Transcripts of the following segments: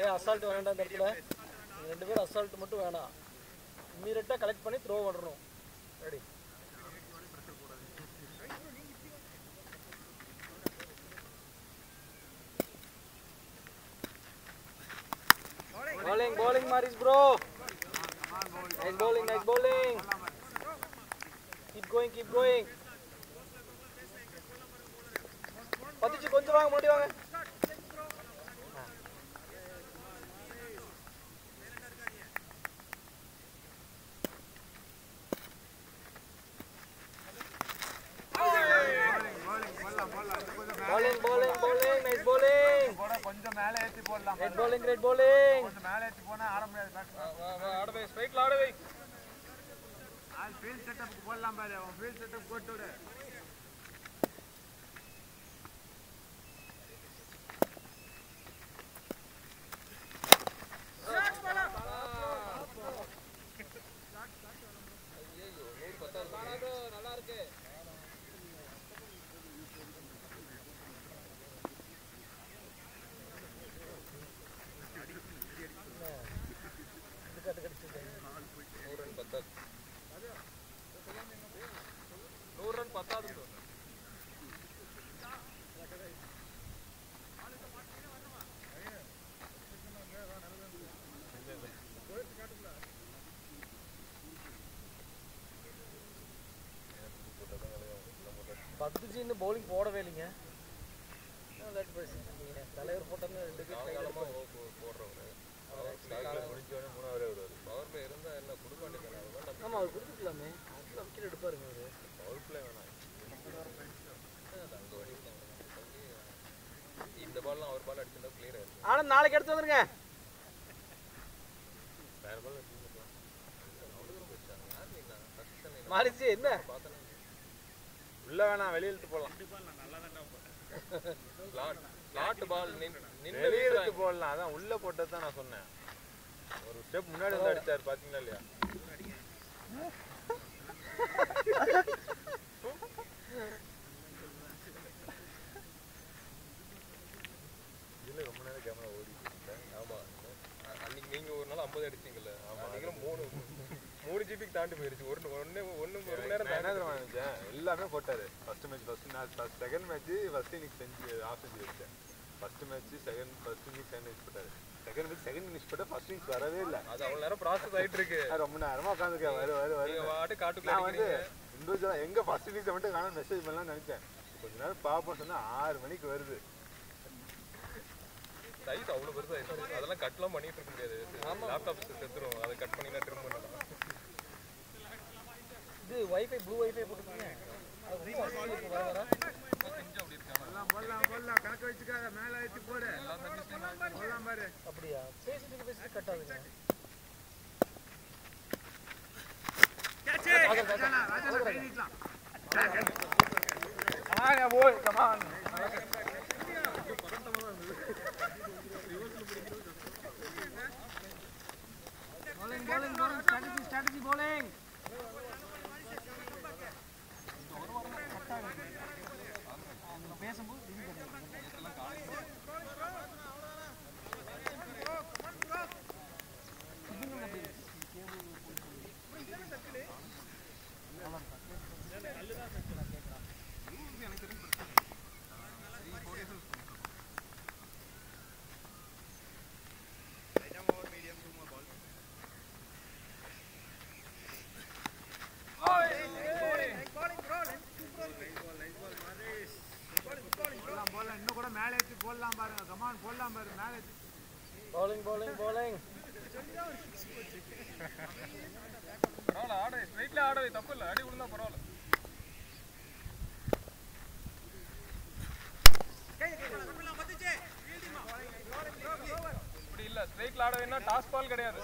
ஏன் அசால்ட் வேண்டாம் இந்த இடத்துல நீங்க ரெண்டு பேரும் அசால்ட் மட்டும் வேணாம் இம்மீடியட்டாக கலெக்ட் பண்ணி த்ரோ பண்ணணும் ready bowling bowling maris bro nice bowling nice bowling keep going keep going பத்திச்சு கொஞ்சம் வாங்க முன்னாடி வாங்க bowling bowling bowling nice bowling கொஞ்சம் மேலே ஏற்றி போடலாம் great bowling great bowling கொஞ்சம் மேலே ஏற்றி போனா ஆட முடியாது ஆடவே ஸ்ட்ரைட்ல ஆடவே ஃபீல்ட் செட்டப் போடலாம் பாரு அவன் ஃபீல்ட் செட்டப் போட்டு விடு நூறு ரன் பத்தாது பத்துச்சு இன்னும் பவுலிங் போடவே இல்லைங்க என்ன விளையாட்டு பேசிட்டு இருக்கீங்க தலைவர் போட்டோம்னா ரெண்டு பேரும் கையில ஆமா அவர் கொடுத்துக்கலாமே அதுல விக்கெட் எடுப்பாருங்க அவரு இந்த பால்லாம் அவர் பால் அடிச்சிருந்தா கிளியர் ஆயிருக்கும் ஆனந்த் நாளைக்கு எடுத்து வந்துருங்க வேற பால் அடிச்சிருந்தா அவ்வளோ தூரம் போயிடுச்சாங்க யார் நீங்க ஃபர்ஸ்ட் மாறிச்சு என்ன பார்த்தேன் உள்ள வேணாம் வெளிய இழுத்து போடலாம் ஸ்லாட் ஸ்லாட் பால் நின்று வெளிய இழுத்து போடலாம் அதான் உள்ள போட்டது தான் நான் சொன்னேன் ஒரு ஸ்டெப் முன்னாடி வந்து அடிச்சாரு பாத்தீங்களா இல்லையா இதுல ரொம்ப நேரம் கேமரா ஓடிட்டு இருந்தேன் ஆமா அ- அன்னைக்கு நீங்க ஒரு நாள் 50 அடிச்சீங்கல்ல நீங்களும் மூணு மூணு ஜிபிக்கு தாண்டி போயிருச்சு ஒரு ஒன்னு ஒன்னு ஒரு மணி நேரம் நான் என்ன தாண்டி தெரியுமா நினைச்சேன் எல்லாமே போட்டாரு first match first match first second match first innings செஞ்சு ஆஃப் செஞ்சு வச்சேன் first match second first innings second innings போட்டாரு செகண்ட் மேட்ச் செகண்ட் இன்னிங்ஸ் போட்டா ஃபர்ஸ்ட் இன்னிங்ஸ் வரவே இல்லை அது அவ்வளவு நேரம் ப்ராசஸ் ஆயிட்டு இருக்கு நான் ரொம்ப நேரமா உட்காந்துருக்கேன் வரு வரு வரு நீங்க வாட்டு காட்டுக்குள்ள நான் வந்து அடிக்கிறீங்க இண்டிவிஜுவலா எங்க ஃபர்ஸ்ட் இன்னிங்ஸ் மட்டும் காணும் மெசேஜ் பண்ணலாம்னு நினைச்சேன் கொஞ்ச நேரம் பார்ப்போம் சொன்னா ஆறு மணிக்கு வருது சைஸ் அவ்வளவு பெருசா இருக்கு அதெல்லாம் கட்லாம் பண்ணிட்டு இருக்க முடியாது லேப்டாப் செத்துரும் அதை கட் பண்ணினா திரும்ப பண்ணலாம் இது வைஃபை ப்ளூ வைஃபை போட்டுருக்கீங்க அது ரொம்ப வசதியா இருக்கு வர வர கொஞ்சம் அப்படி இருக்காங்க போடலாம் போடலாம் கணக்கு வச்சுக்காத மேல ஏற்றி போடு போடலாம் பாரு அப்படியா பேசிட்டு பேசிட்டு கட் ஆகுங்க ஆக போய் come on bowling bowling bowling strategy strategy bowling அவங்க பேசும்போது இது கிடையாது சிக்னல் அப்படி இருக்கு. கேபிள் போட்டு. போடலாம் போடலாம் இன்னும் கூட மேல ஏற்றி போடலாம் பாருங்க கமான் போடலாம் பாரு மேல ஏற்றி bowling bowling bowling பரவாயில்ல ஆட ஸ்ட்ரைட்ல ஆடவே தப்பு இல்ல அடி விழுந்தா பரவாயில்ல இப்படி இல்ல ஸ்ட்ரைட்ல ஆட வேணா டாஸ் பால் கிடையாது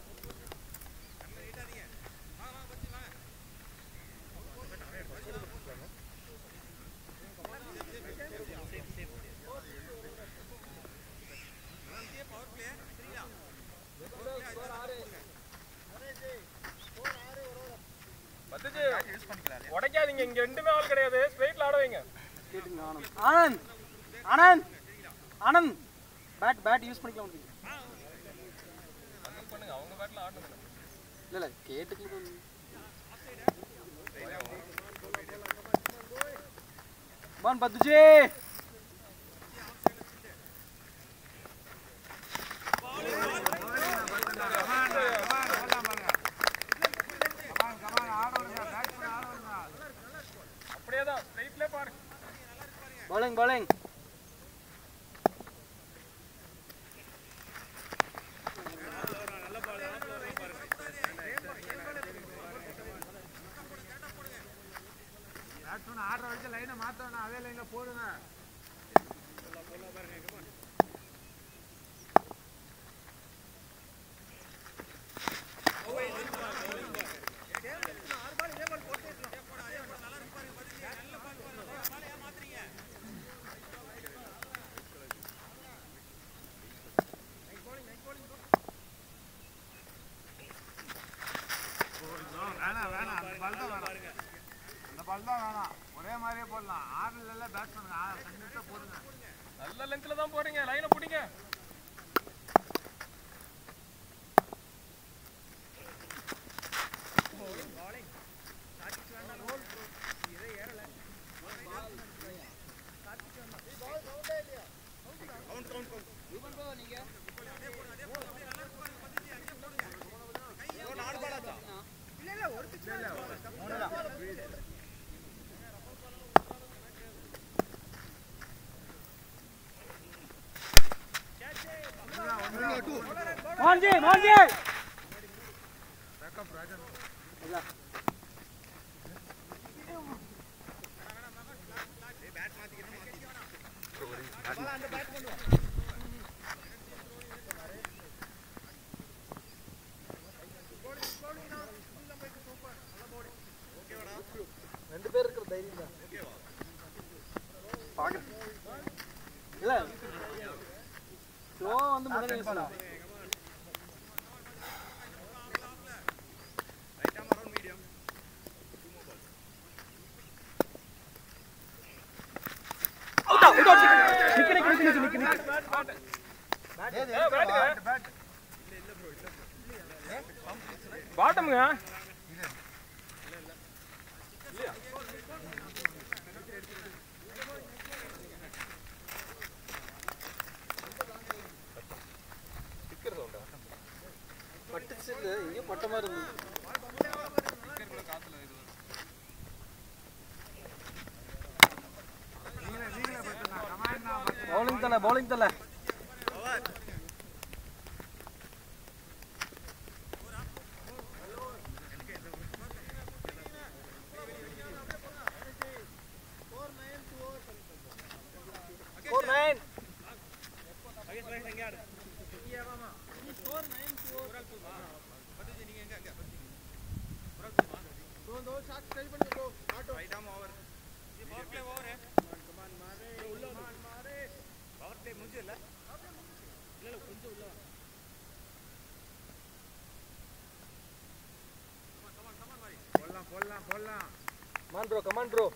பத்துச்சு உடைக்காதீங்க இங்க ரெண்டுமே ஆள் கிடையாது ஸ்ட்ரைட்ல ஆட வைங்க Anand Anand Anand bat bat use பண்ணிக்கலாம் உங்களுக்கு இல்ல இல்ல கேட்டுக்கு பான் பத்துஜி அப்படியே தான் ஸ்ட்ரைட்ல பாரு bowling bowling ஆடுற வச்சு லைனை மாத்தணும் அதே லைன்ல போடுங்க வேணாம் வேணாம் அந்த பால் தான் வேணாம் அந்த பால் தான் வேணாம் ஒரே மாதிரியே போடலாம் ஆறுல எல்லாம் பேட்ஸ்மேன் கண்டிப்பா போடுங்க நல்ல லென்த்ல தான் போறீங்க லைனை பிடிங்க मोहन जी मोहन जी ரெண்டு பேர் இருக்கிற தைரியம் தான் இல்ல ஸ்லோ வந்து முன்னாடி வீசலாம் அவுட்டா அவுட்டா நிக்க நிக்க நிக்க நிக்க நிக்க பாட்டமுங்க பட்டுச்சு எங்கேயும் பட்ட மாதிரி இருந்தது பவுலிங் தலை பவுலிங் தலை ஃபோர் நைன் போடலாம் போடலாம் போடலாம் கமான் ப்ரோ கமான் ப்ரோ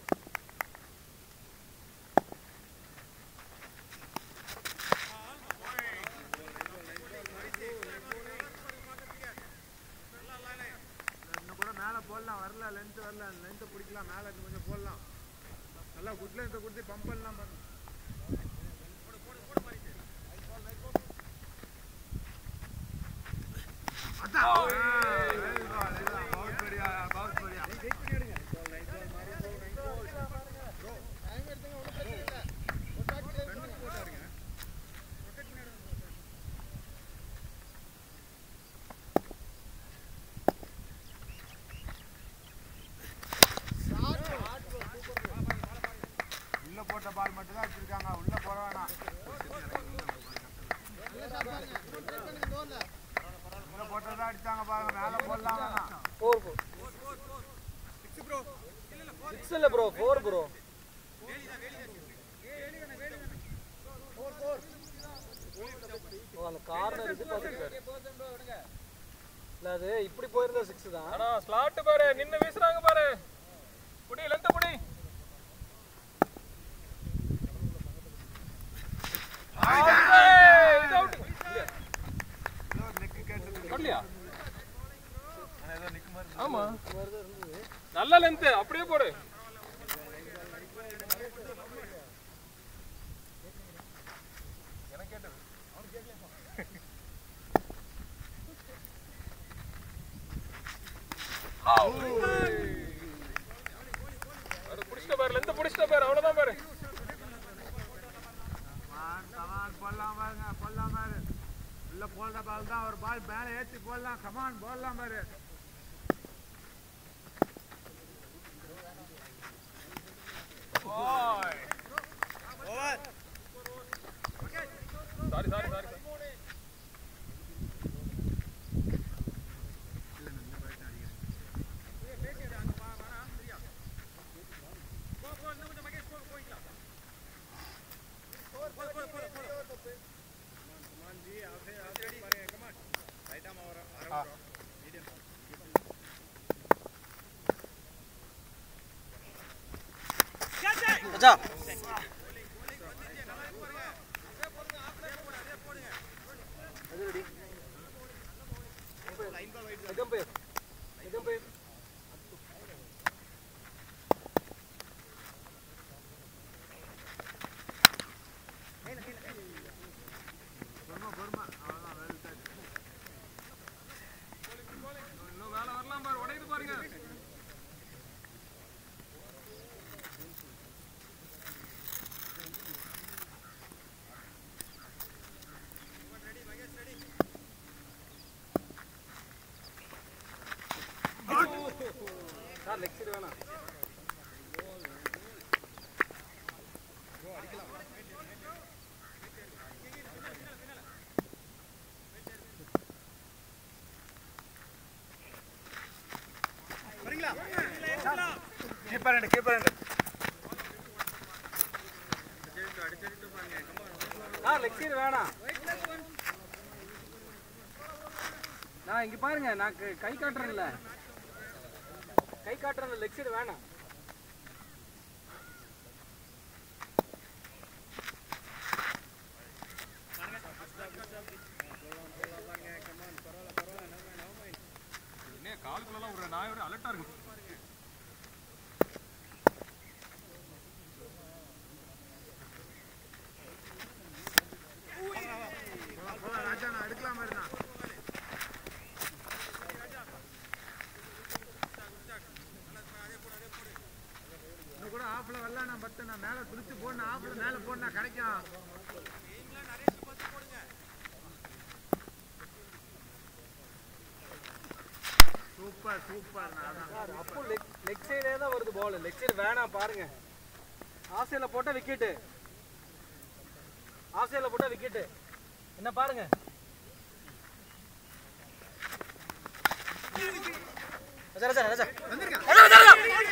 இன்னும் கூட மேலே போடலாம் வரல லென்த் வரல லென்த்தை பிடிக்கலாம் மேலே இன்னும் கொஞ்சம் போடலாம் நல்லா குட் லென்த்தை கொடுத்து பம்ப் பண்ணலாம் பண்ணு அதான். ஆ, very good, இதுதான். बहुत बढ़िया, बहुत बढ़िया. உள்ள போட்ட பால் மட்டும் தான் வச்சிருக்காங்க உள்ள போட வேணாம் உள்ள போட்டதான் அடிச்சாங்க பாருங்க மேல போடலாம் வேணாம் ஃபோர் ஃபோர் சிக்ஸ் இல்லை ப்ரோ ஃபோர் ப்ரோ ஓ அந்த கார்னர் இது பார்த்துருக்காரு இல்லை அது இப்படி போயிருந்தா சிக்ஸ் தான் ஆனா ஸ்லாட் பாரு நின்னு வீசுறாங்க பாரு புடி லென்த் புடி இது out. நெக்கு கேட்டு வரலையா ஆமா நல்ல லென்த் அப்படியே போடு எனக்கு கேட்டது அது புடிச்சிட்ட பாரு லென்த் புடிச்சிட்ட பாரு அவ்வளவுதான் பாரு கமான் போடலாம் பாருங்க போடலாம் பாரு உள்ள போடுற பால் தான் ஒரு பால் மேலே ஏற்றி போடலாம் கமான் போடலாம் பாரு சாரி சாரி சாரி ராஜா இன்னும் வேலை வரலாம் பாரு உடையுது பாருங்க சார் லெக் சைடு வேணாம் கீப்பர் ரெண்டு கீப்பர் ரெண்டு சார் லெக் சைடு வேணாம் நான் இங்க பாருங்க நான் க- கை காட்டுறேன்ல கை காட்டுறேன் லெக் சைடு வேணாம் என்ன காலுக்குள்ளலாம் ஒரு நாய் ஒரு அலர்ட்டா இருக்கு போலாம் ராஜா நான் எடுக்கலாம் பாரு நான் இன்னும் கூட ஆஃப்ல வரலாம் நான் பத்து நான் மேலே குளிச்சு போடணும் ஆஃப்ல மேலே போடணும் கிடைக்கும் சூப்பர் சூப்பர் நான் அதான். சார் அப்போ லெக் லெக் சைடே தான் வருது பால் லெக் சைடு வேணாம் பாருங்க ஆசையில போட்டா விக்கெட்டு ஆசையில போட்டா விக்கெட்டு என்ன பாருங்க ராஜா ராஜா ராஜா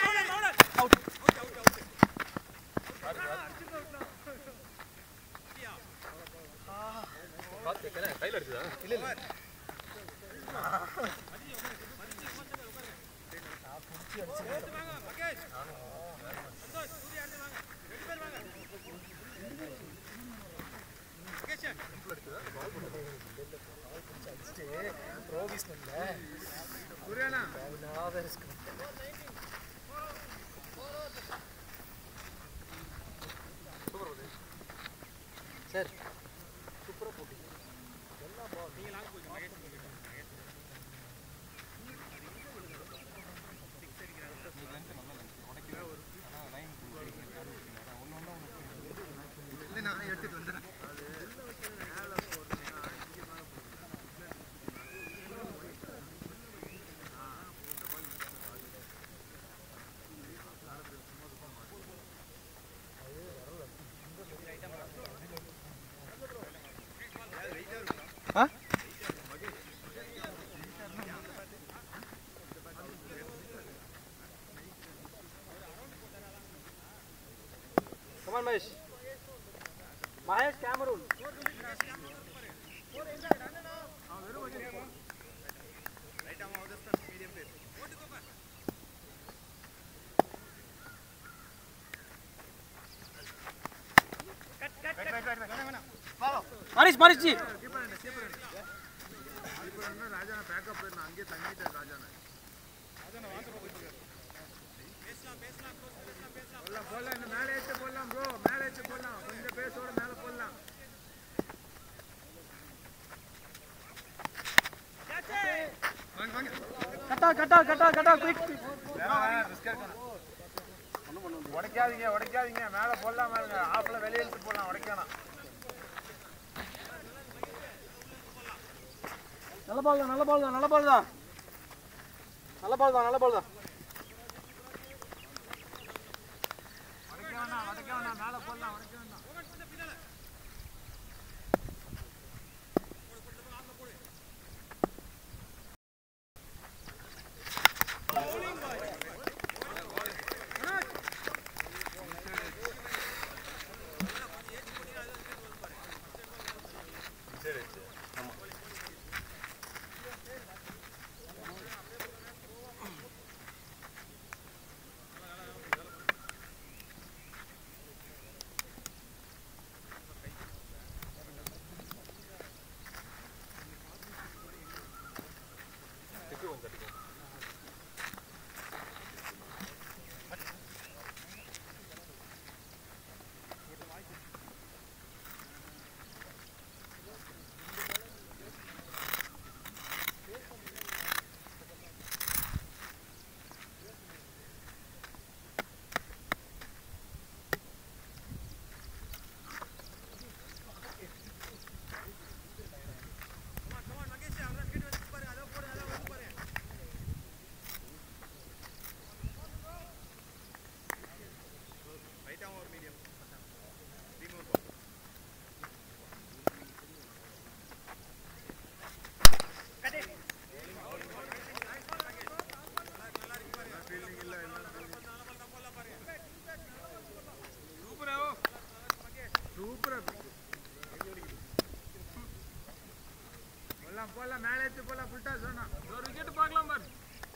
பாத்துக்கறேன் கையில அடிச்சதா இல்ல இல்ல புரியணா சார் சூப்பரா போட்டீங்க நான் எடுத்துட்டு வந்துடுறேன் கமான் மகேஷ் மகேஷ் கேமரூன் மாரிஷ் மாரிஷ் ஜி இப்போ என்ன ராஜான பேக்கப் போயிருந்தேன் அங்கேயே தங்கிட்டேன் ராஜான போடலாம் போடலாம் இன்னும் மேலே ஏற்றி போடலாம் ப்ரோ மேலே ஏற்றி போடலாம் கொஞ்சம் பேசோட மேலே போடலாம் கட்டா கட்டா கட்டா கட்டா குயிக் உடைக்காதீங்க உடைக்காதீங்க மேலே போடலாம் பாருங்க ஆஃப்ல வெளியே இழுத்து போடலாம் உடைக்கலாம் நல்ல பால் தான் நல்ல பால் தான் நல்ல பால் தான் நல்ல பால் தான் நல்ல பால் தான் உடைக்க வேணாம் உடைக்க வேணாம் மேலே போடலாம் உடைக்க வேண்டாம் சூப்பரா போடலாம் போடலாம் மேலே ஏற்றி போடலாம் ஃபுல்டா சொன்னா ஒரு விக்கெட் பார்க்கலாம் பாரு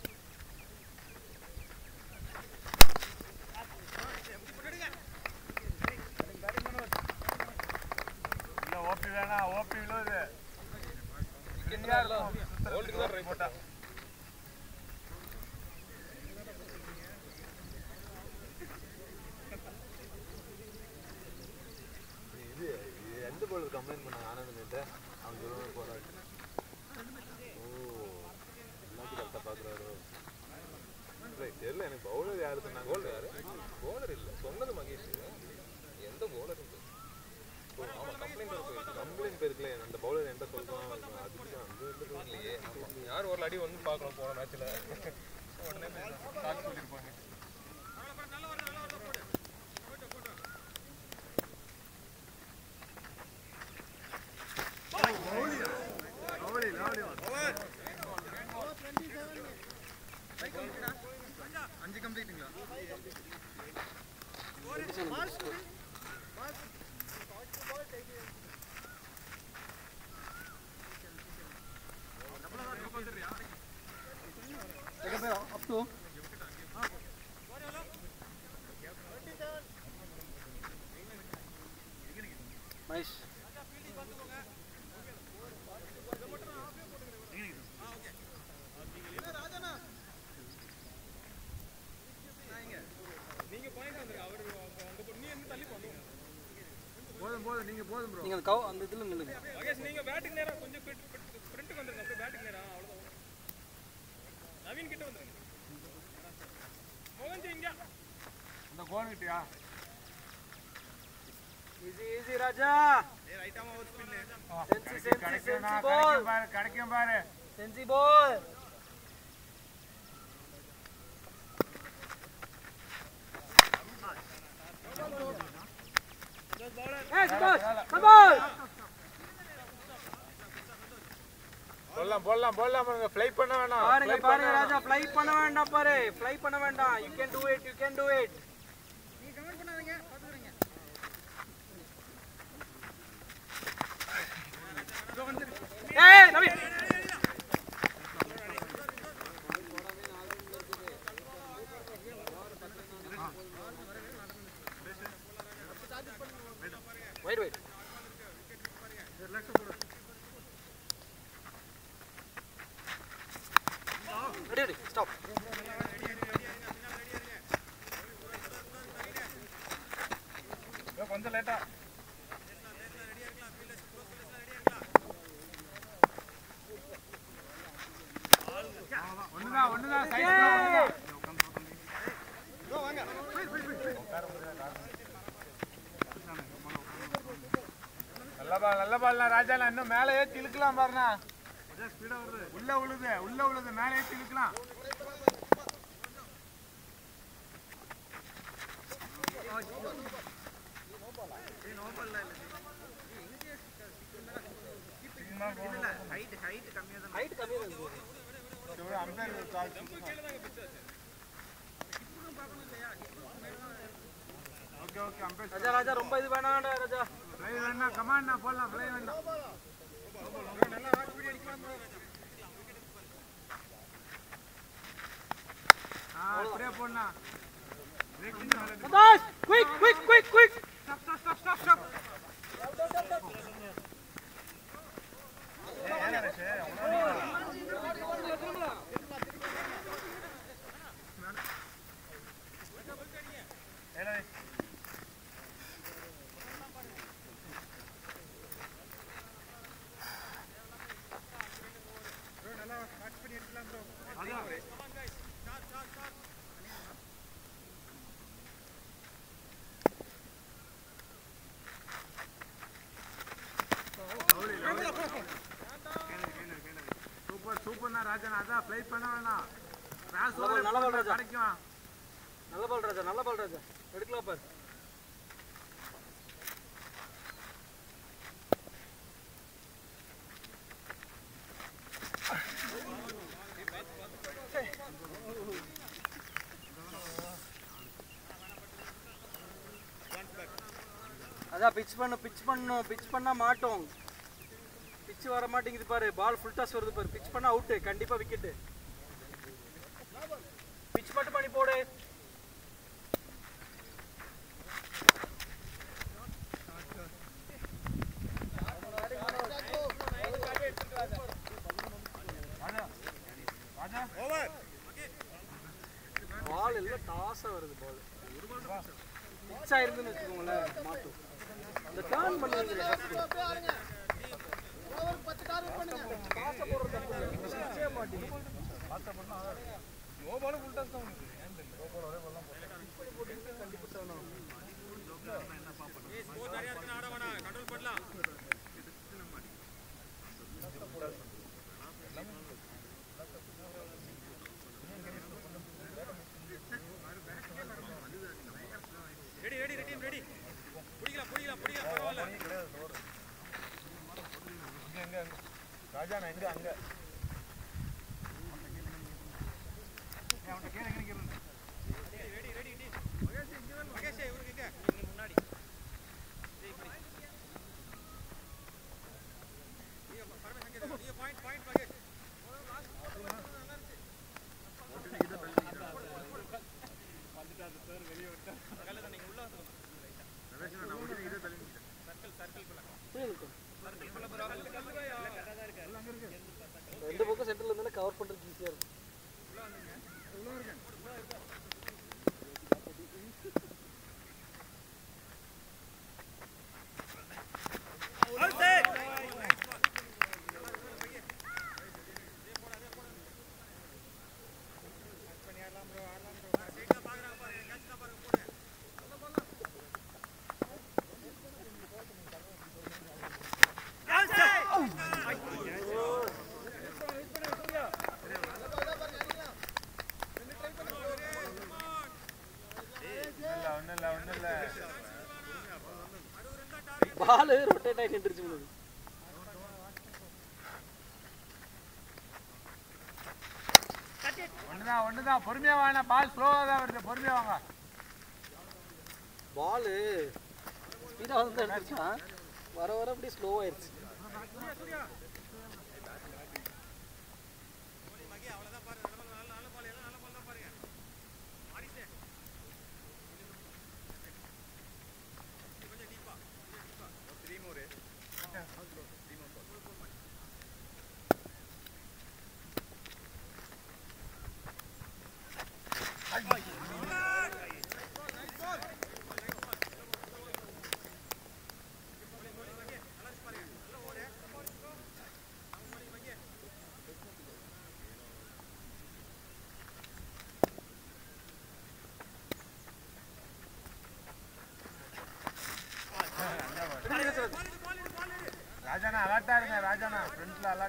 இல்ல ஓபி வேணாம் ஓபி விழுது ஹோல்டுக்கு தான் ட்ரை போட்டா இது இது எந்த பவுலர் கம்ப்ளைண்ட் பண்ணாங்க ஆனந்த் கிட்ட அவன் சொல்லுவாங்க போறாரு ஓ எல்லாத்தையும் கரெக்டாக பார்க்குறாரு தெரியல எனக்கு பவுலர் யாரு சொன்னாங்க கோல்டு யாரு போலர் இல்ல சொன்னது மகேஷ் எந்த போலர் ஆமா கம்ப்ளைண்ட் இருக்கு கம்ப்ளைண்ட் போயிருக்கல அந்த பவுலர் என்கிட்ட சொல்றான் அதுக்கு அந்த இடத்துல இல்லையே ஆமா யார் ஒரு அடி வந்து பார்க்கணும் போன மேட்ச்ல உடனே காட்டு சொல்லியிருப்பாங்க லவ்லி லவ்லி அஞ்சு கம்ப்ளீட்டுங்களா up to nice போதும் போதும் நீங்க போதும் ப்ரோ நீங்க அந்த கவ அந்த இதுல நில்லுங்க மகேஷ் நீங்க பேட்டிங் நேரா கொஞ்சம் பிரிண்ட்டுக்கு வந்துருங்க அப்படியே பேட்டிங் நேரா அவ்வளவுதான் நவீன் கிட்ட வந்துருங்க மோகன் இங்க இந்த கோன் கிட்டியா ஈஸி ஈஸி ராஜா ரைட்டாமா ஒரு ஸ்பின் சென்சி சென்சி கிடைக்கும் சென்சி பால் பாரு கிடைக்கும் பாரு சென்சி பால் Hey, Subhash, come on! போடலாம் போடலாம் போடலாம் பாருங்க ஃப்ளை பண்ண வேணாம் பாருங்க fly பாருங்க பண்ண ராஜா ஃப்ளை பண்ண வேண்டாம் பாரு ஃப்ளை பண்ண வேண்டாம் you can do it you can do it ஏய் Naveen Wait, wait. Ready? Ready ready stop கொஞ்சம் லேட்டா ஒண்ணுதான் ஒண்ணுதான் சைடு நல்ல பால் நல்ல பால்ண்ணா ராஜாண்ணா இன்னும் மேலே ஏற்றி இழுக்கலாம் பாருண்ணா உள்ள உழுது உள்ள உழுது மேலே ஏற்றி இழுக்கலாம் ஹைட் கம்மியாக தான் இருக்கு umpire okay okay umpire Raja Raja ரொம்ப இது வேணாம்டா ராஜா ஃப்ளை வேணா கமாண்டா போடலாம் ஃப்ளை வேண்டாம் ஆ அப்படியே போடணா பிரேக் பண்ணி மேலே Santhosh quick quick quick quick stop stop stop stop stop super சூப்பர்ண்ணா ராஜன் அதான் ஃப்ளை பண்ண வேணாம் கிராஸ் நல்ல ball, நல்ல ball ராஜா. கிடைக்கும் நல்ல பால் ராஜா நல்ல பால் ராஜா எடுக்கலாம் பாரு அதான் பிச் பண்ணு பிச் பண்ணும் பிச் பண்ணா மாட்டோம் பிச் வர மாட்டேங்குது பாரு பால் ஃபுல் டாஸ் வருது பாரு பிச் பண்ணா அவுட்டு கண்டிப்பா விக்கெட்டு பிச் மட்டும் பண்ணி போடு பால் எல்லாம் டாஸா வருது பால் பிச்சா இருந்துன்னு வச்சுக்கோங்களேன் மாட்டும் அந்த டர்ன் பண்ணுவீங்க காசை போடுறது தப்பு இல்லை. பிச்சே மாட்டீங்க நோ பால் ஃபுல் டாஸ் தான் உனக்கு கண்டிப்பா செவன் ஆகும் இங்க இங்க அங்க. ராஜா நான் எங்க அங்க ஏய், அவன்கிட்ட கேளு, எங்க நிக்கிறது? ரெண்டு பக்கம் சென்டர்ல இருந்தாலும் கவர் பண்றதுக்கு ஈஸியா இருக்கும் இல்ல ஒண்ணும் இல்ல ஒண்ணும் இல்ல பால் ரொட்டேட் ஆகி நின்றுச்சு உங்களுக்கு ஒண்ணுதான் ஒண்ணுதான் பொறுமையா வாங்க பால் ஸ்லோவா தான் வருது பொறுமையா வாங்க பால் ஸ்பீடாக வந்து எடுத்துச்சா வர வர அப்படியே ஸ்லோ ஆயிடுச்சு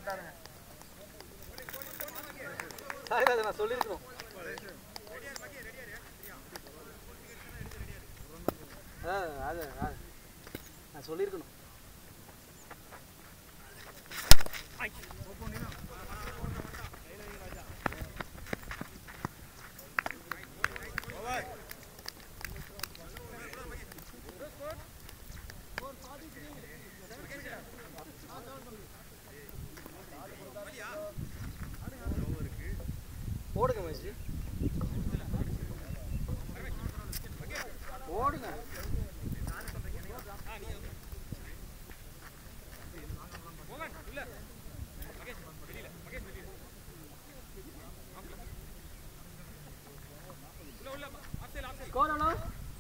மாட்டாருங்க சாரி அதை நான் சொல்லியிருக்கணும் அதான் அது அது நான் சொல்லியிருக்கணும் ஓடுங்க மேஜி ஓடுங்க ஸ்கோர் எவ்வளோ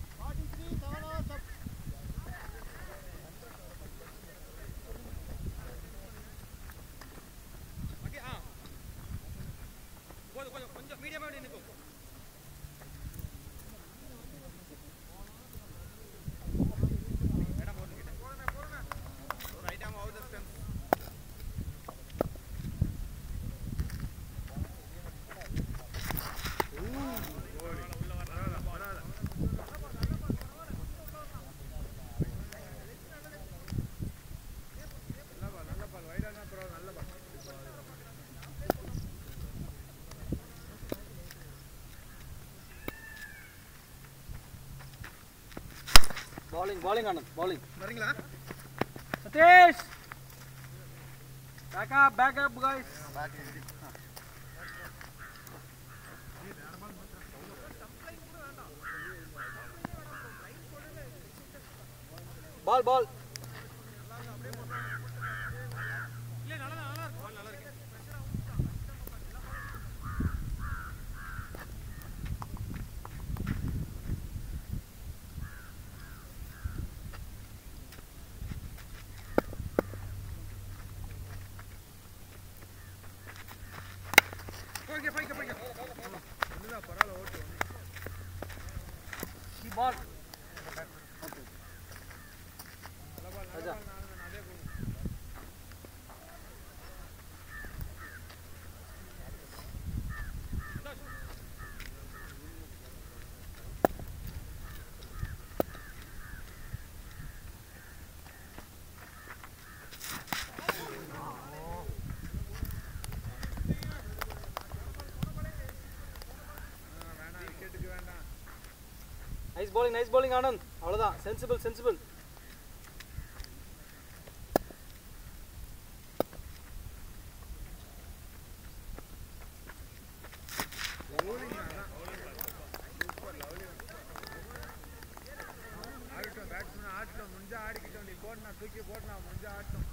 bowling bowling anand bowling வரீங்களா Satish back up back up guys ball ball போய்க்க போய்க்க போய்க்க ஒண்ணுதான் பரவாயில்ல ஓட்டு Key ball Raja. வேணாம் விக்கெட்டுக்கு வேண்டாம் nice bowling nice bowling Anand அவ்வளவுதான் சென்சிபிள் சென்சிபிள் ஆகட்டும் பேட்ஸ்மேன் ஆடட்டும் முடிஞ்சா ஆடிக்கிட்டோம் நீ போடணும் தூக்கி போடணும் முடிஞ்சா ஆடட்டும்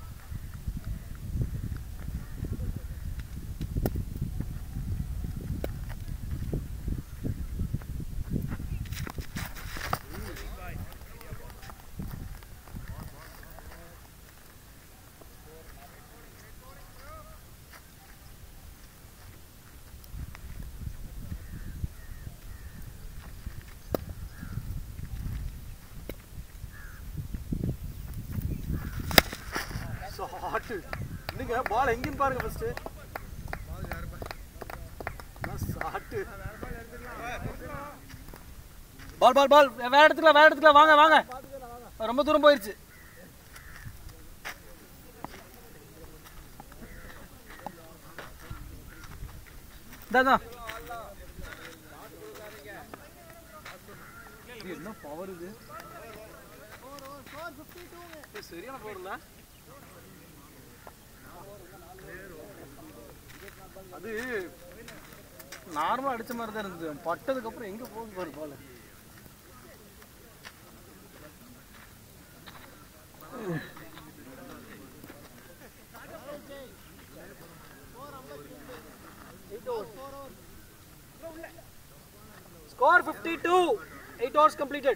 ஷாட் இல்லைங்க பால் எங்கேன்னு பாருங்க ஃபர்ஸ்ட் பால் யாருப்பா ஷாட் வேற பால் எடுத்துக்கலாம் பால் பால் பால் வேற இடத்துக்குலாம் வேற இடத்துக்குலாம் வாங்க வாங்க ரொம்ப தூரம் போயிருச்சு இந்தாங்க இது என்ன பவர் இது இது சரியான பவர் இல்ல அது நார்மலா அடிச்ச மாதிரி தான் இருந்தது பட்டதுக்கு அப்புறம் எங்க போகுது பாரு ball Score 52. 8 hours completed.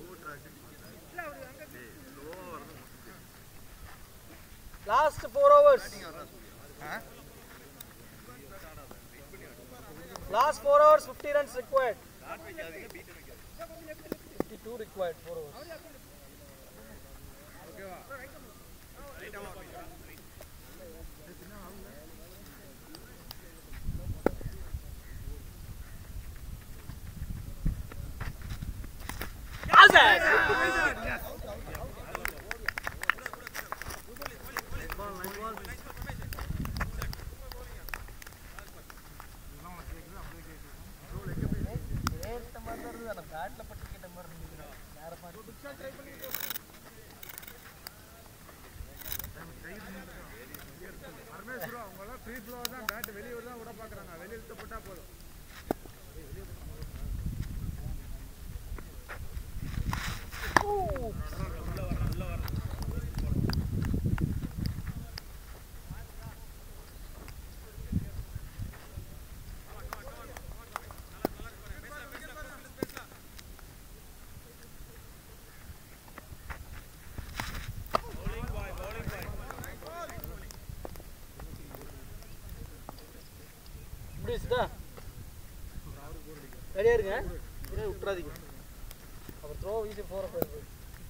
Last 4 hours. Last 4 hours, 50 runs required. 52 required, 4 hours. ஓகேவா சார் பரமேஸ்வரம் அவங்க எல்லாம் ஃப்ரீ ஃப்ளோ தான் பேட் வெளியே தான் விட பாக்குறாங்க வெளியே இழுத்து போட்டா போதும் இப்படி வச்சுட்டா ரெடியா இருங்க இதே விட்டுறாதீங்க அப்புறம் த்ரோ வீசி போற போயிருக்கு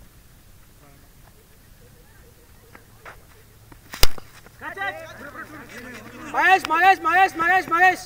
மகேஷ் மகேஷ் மகேஷ் மகேஷ் மகேஷ்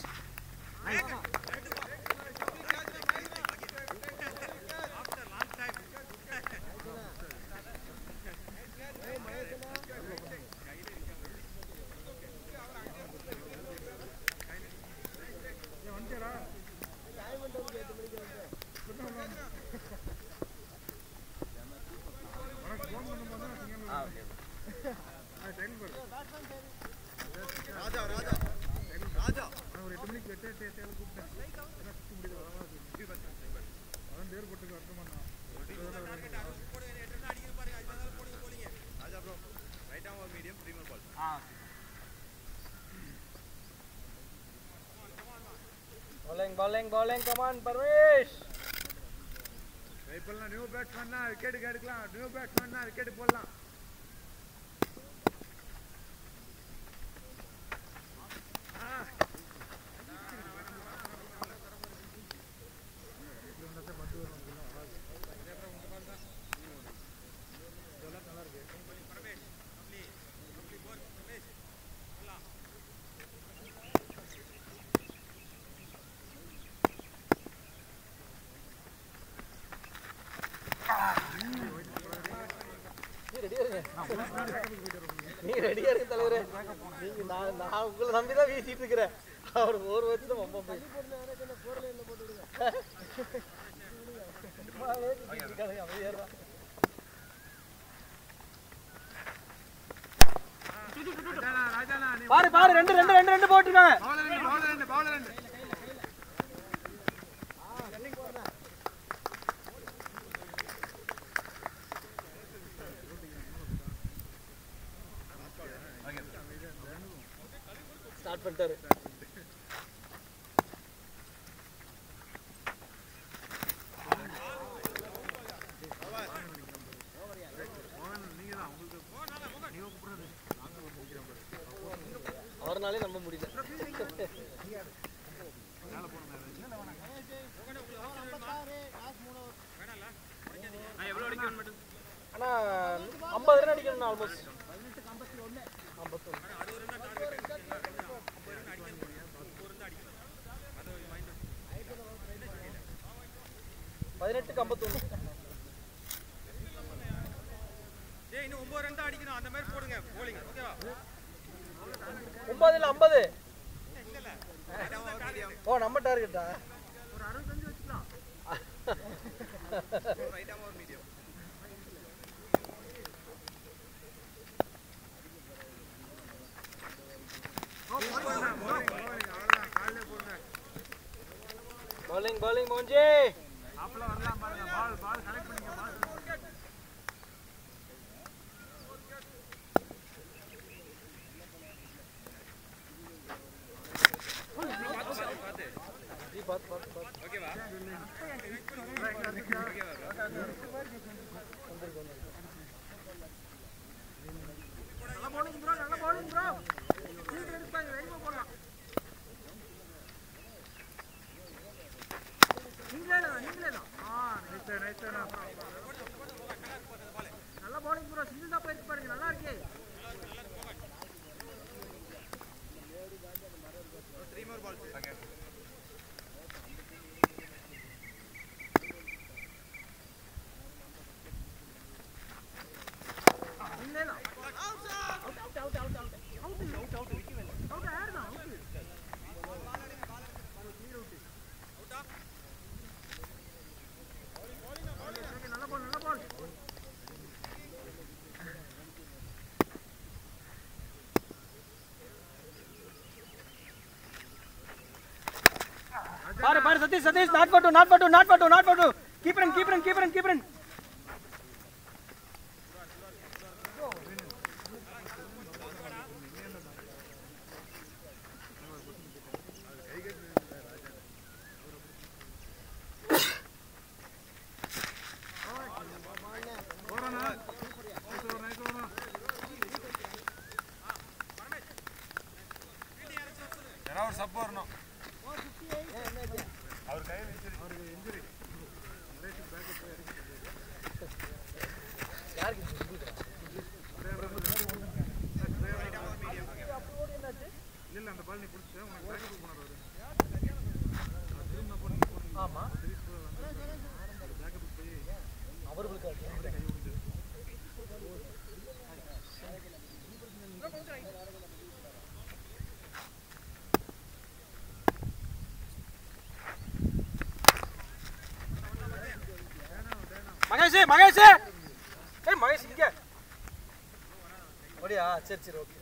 ஒரு எட்டு மணிக்கு எட்டு எட்டு எட்டு ஏழு கூப்பிட்டேன் அதான் சுத்தி முடியுது வரவா அதான் பேர் போட்டுக்கு அர்த்தம் பண்ணான் bowling bowling bowling come on Parvesh இப்பெல்லாம் நியூ பேட்ஸ்மேன்னா விக்கெட்டுக்கு எடுக்கலாம் நியூ பேட்ஸ்மேன்னா விக்கெட்டு போடலாம் ரெடியா இருங்க நீங்க ரெடியா இருங்க தலைவரே நீங்க நான் நான் உங்களை நம்பி தான் வீசிட்டு இருக்கிறேன் அவர் ஒரு வச்சுட்டு ரொம்ப போய் சும்மாவே திட்டிட்டு இருக்கானுங்க, அமைதியா இருடா. ராஜாண்ணா ராஜாண்ணா நீ பாரு பாரு ரெண்டு ரெண்டு ரெண்டு ரெண்டு போட்டுருக்காங்க பவுலர் ரெண்டு பவுலர் ரெண்டு பவுலர் ரெண்டு ஸ்டார்ட் பண்ணிட்டாரு அவர்னாலே நம்ப முடியல ஆனா ஐம்பது ரன் அடிக்கணும் ஆல்மோஸ்ட் ஐம்பத்தொன்று பதினெட்டுக்கு ஐம்பத்தொன்று ஏய் இன்னும் ஒன்பது ரன் தான் அடிக்கணும் அந்த மாதிரி போடுங்க போலிங் ஓகேவா ஒன்பது இல்ல ஐம்பது ஓ நம்ம டார்கெட்டா bowling bowling மோஞ்சி ஆப்ல வரலாம் பாருங்க பால் பால் கனெக்ட் பண்ணிக்க பால் ஜி பாத்து பாத்து பாத்து ஓகேவா நல்ல bowling bro நல்ல bowling bro ஃபீல்ட் எடுப்பாங்க வெளிய போடலாம் நீங்களே நீங்களே ஆ நைஸ் நைஸ் நல்ல bowling bro சிங்கிள் தான் போயிருக்கு பாருங்க நல்லா இருக்கு பாரு பாரு Sathish Sathish not for two not for two not for two not for two keep run keep run keep run keep run ஓரண்ணா நைஸ் ஓவர் நைஸ் ஓவர் யாராவது ஒரு சப் வரணும் அவர் கையில் அவருக்கு இன்ஜுரி நரேஷ் பேக்கப் போய் இறங்கி இல்ல இல்ல அந்த பால் நீ பிடிச்ச உனக்கு பேக்கப் போனார் அவரு திரும்ப போன ஆமா திரிஸ் வந்து பேக்கப் போய் அவர்களுக்கு அவரே கை விடுது மகேஷ் மகேஷ் ஏய் மகேஷ் இங்க அப்படியா சரி சரி ஓகே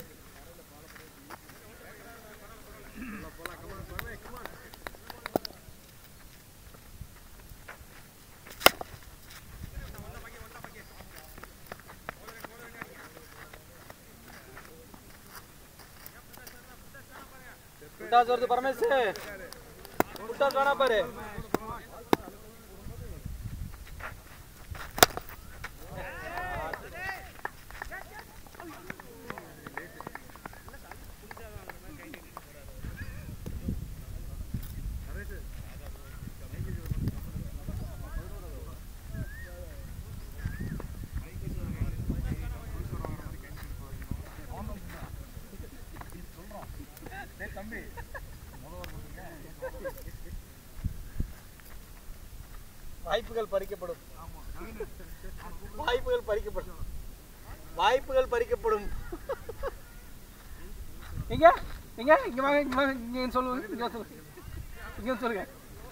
புட்டாஸ் வருது பரமேஷ் புட்டாஸ் வேணா பாரு நரேஷ் வாய்ப்புகள் பறிக்கப்படும் வாய்ப்புகள் பறிக்கப்படும் வாய்ப்புகள் பறிக்கப்படும் எங்க எங்க இங்க வாங்க இங்க வாங்க இங்க வந்து சொல்லுங்க இங்க வந்து சொல்லுங்க இங்க வந்து சொல்லுங்க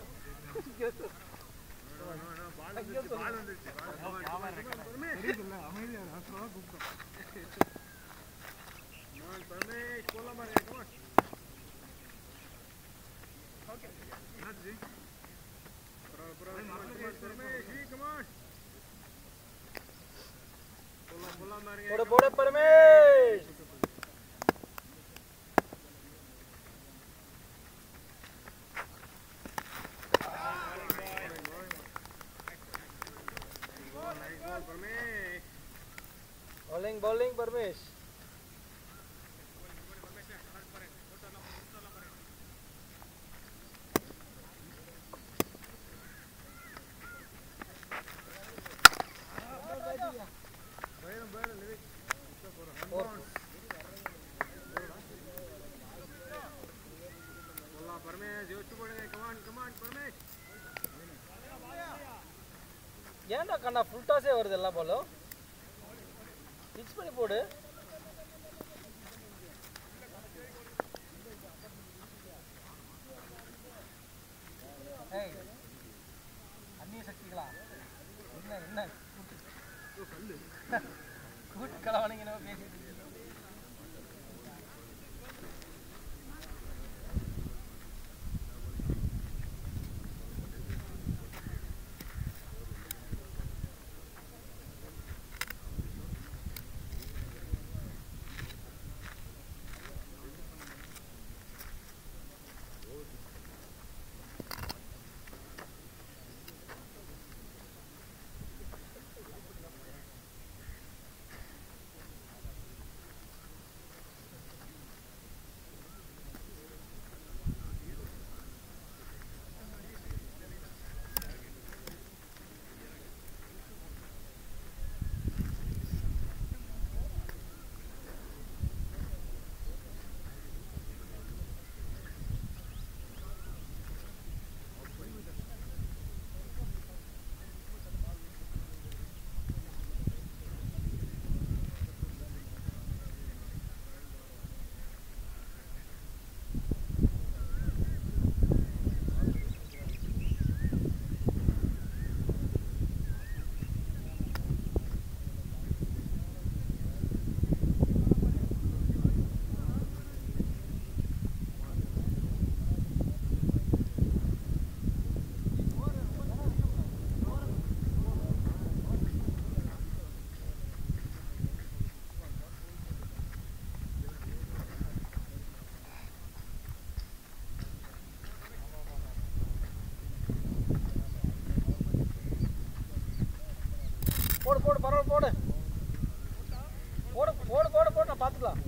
தெரியுதுல்ல அமைதியா ஹாஸ்டலா கூப்பிட்டோம் என்னாச்சு போட போட பரமேஷ் bowling bowling பரமேஷ் ஏன்டா கண்ணா ஃபுல் டாஸே வருது எல்லா பாலும் பிச் பண்ணி போடு ஏய் அந்நிய சக்திகளா என்ன என்ன கூட்டு கலவானிங்க நம்ம பேசிட்டு இருக்கீங்க. போடு பரவாயில்ல போடு போடு போடு போடு போடு நான் பார்த்துக்கலாம்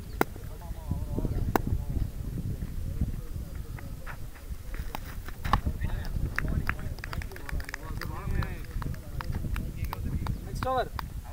நெக்ஸ்ட் ஓவர்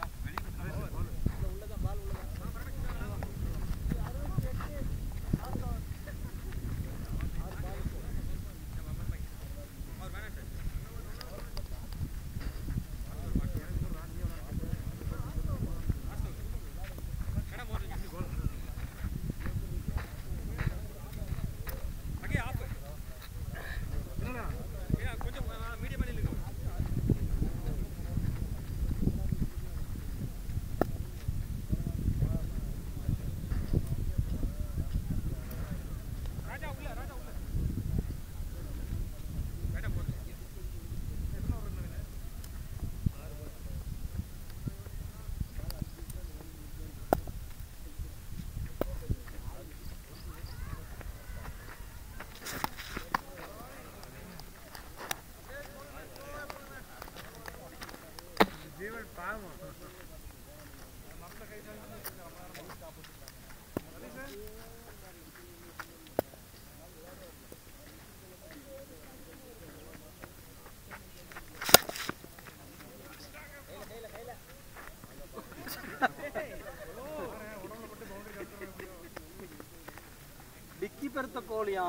ஜீவன் பாவம் டிக்கி பெருத்த கோழியா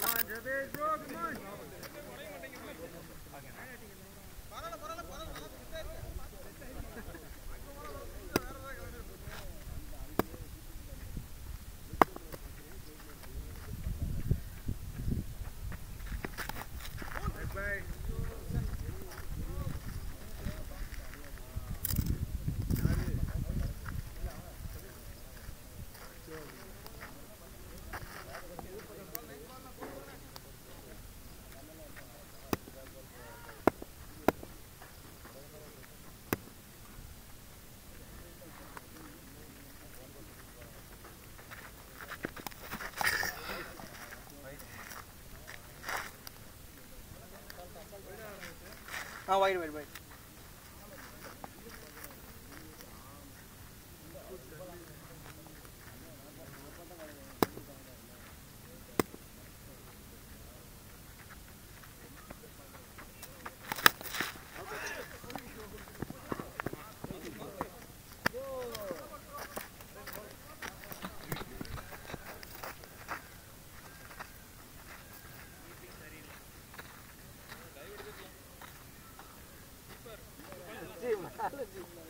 பை ஆ வைடு வைடு வைடு ஜி மேலே ஜி